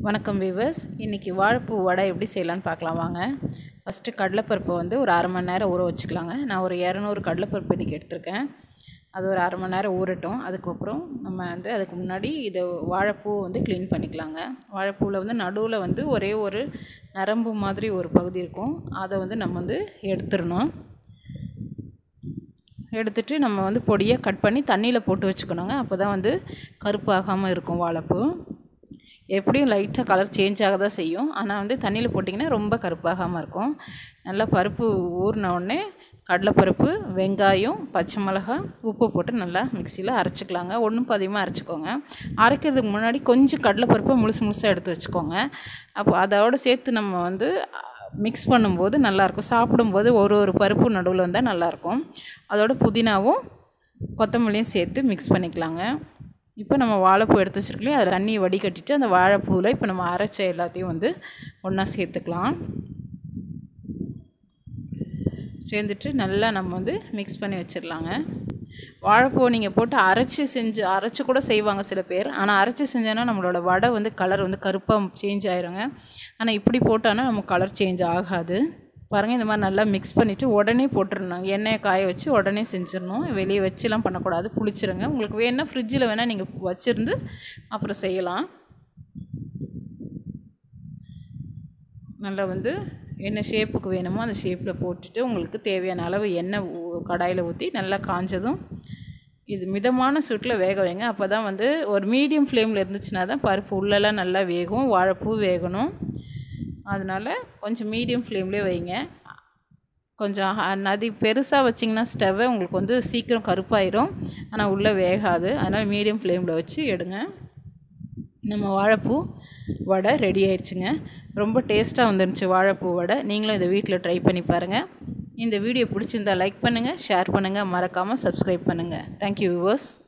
வணக்கம் வீவர்ஸ் இன்றைக்கி வாழைப்பூ வடை எப்படி செய்யலான்னு பார்க்கலாம் வாங்க ஃபஸ்ட்டு கடலைப்பருப்பை வந்து ஒரு அரை மணி நேரம் ஊற வச்சுக்கலாங்க நான் ஒரு இரநூறு கடலைப்பருப்பு இன்றைக்கி எடுத்திருக்கேன் அது ஒரு அரை மணி நேரம் ஊறட்டும் அதுக்கப்புறம் நம்ம வந்து அதுக்கு முன்னாடி இதை வாழைப்பூ வந்து க்ளீன் பண்ணிக்கலாங்க வாழைப்பூவில் வந்து நடுவில் வந்து ஒரே ஒரு நரம்பு மாதிரி ஒரு பகுதி இருக்கும் அதை வந்து நம்ம வந்து எடுத்துடணும் எடுத்துட்டு நம்ம வந்து பொடியாக கட் பண்ணி தண்ணியில் போட்டு வச்சுக்கணுங்க அப்போ தான் வந்து கருப்பாகாமல் இருக்கும் வாழைப்பூ எப்படியும் லைட்டாக கலர் சேஞ்ச் ஆக தான் செய்யும் ஆனால் வந்து தண்ணியில் போட்டிங்கன்னா ரொம்ப கருப்பாகாமல் இருக்கும் நல்லா பருப்பு ஊறின உடனே கடலைப்பருப்பு வெங்காயம் பச்சை மிளகா உப்பு போட்டு நல்லா மிக்சியில் அரைச்சிக்கலாங்க ஒன்றும் பதிகமாக அரைச்சிக்கோங்க அரைக்கிறதுக்கு முன்னாடி கொஞ்சம் கடலைப்பருப்பை முழுசு முழுசாக எடுத்து வச்சுக்கோங்க அப்போ அதோடு சேர்த்து நம்ம வந்து மிக்ஸ் பண்ணும்போது நல்லாயிருக்கும் சாப்பிடும்போது ஒரு ஒரு பருப்பு நடுவில் வந்தால் நல்லாயிருக்கும் அதோட புதினாவும் கொத்தமல்லியும் சேர்த்து மிக்ஸ் பண்ணிக்கலாங்க இப்போ நம்ம வாழைப்பூ எடுத்து வச்சுருக்கலையே அதில் தண்ணியை வடிகட்டிட்டு அந்த வாழைப்பூவில் இப்போ நம்ம அரைச்ச எல்லாத்தையும் வந்து ஒன்றா சேர்த்துக்கலாம் சேர்ந்துட்டு நல்லா நம்ம வந்து மிக்ஸ் பண்ணி வச்சிடலாங்க வாழைப்பூ நீங்கள் போட்டு அரைச்சி செஞ்சு அரைச்சி கூட செய்வாங்க சில பேர் ஆனால் அரைச்சி செஞ்சோன்னா நம்மளோட வடை வந்து கலர் வந்து கருப்பாக சேஞ்ச் ஆயிருங்க ஆனால் இப்படி போட்டோன்னா நமக்கு கலர் சேஞ்ச் ஆகாது பாருங்கள் இந்த மாதிரி நல்லா மிக்ஸ் பண்ணிவிட்டு உடனே போட்டுருணும் எண்ணெயை காய வச்சு உடனே செஞ்சிடணும் வெளியே வச்சுலாம் பண்ணக்கூடாது புளிச்சிருங்க உங்களுக்கு வேணால் ஃப்ரிட்ஜில் வேணால் நீங்கள் வச்சுருந்து அப்புறம் செய்யலாம் நல்லா வந்து என்ன ஷேப்புக்கு வேணுமோ அந்த ஷேப்பில் போட்டுட்டு உங்களுக்கு தேவையான அளவு எண்ணெய் கடாயில் ஊற்றி நல்லா காஞ்சதும் இது மிதமான சூட்டில் வேக வைங்க அப்போ தான் வந்து ஒரு மீடியம் ஃப்ளேமில் இருந்துச்சுன்னா தான் பருப்பு உள்ளெல்லாம் நல்லா வேகும் வாழைப்பூ வேகணும் அதனால் கொஞ்சம் மீடியம் ஃப்ளேம்லேயே வைங்க கொஞ்சம் நதி பெருசாக வச்சிங்கன்னா ஸ்டவ்வை உங்களுக்கு வந்து சீக்கிரம் கருப்பாயிரும் ஆனால் உள்ளே வேகாது அதனால் மீடியம் ஃப்ளேமில் வச்சு எடுங்க நம்ம வாழைப்பூ வடை ரெடி ஆயிடுச்சுங்க ரொம்ப டேஸ்ட்டாக வந்துருந்துச்சு வாழைப்பூ வடை நீங்களும் இதை வீட்டில் ட்ரை பண்ணி பாருங்கள் இந்த வீடியோ பிடிச்சிருந்தா லைக் பண்ணுங்கள் ஷேர் பண்ணுங்கள் மறக்காமல் சப்ஸ்கிரைப் பண்ணுங்கள் தேங்க்யூ விவர்ஸ்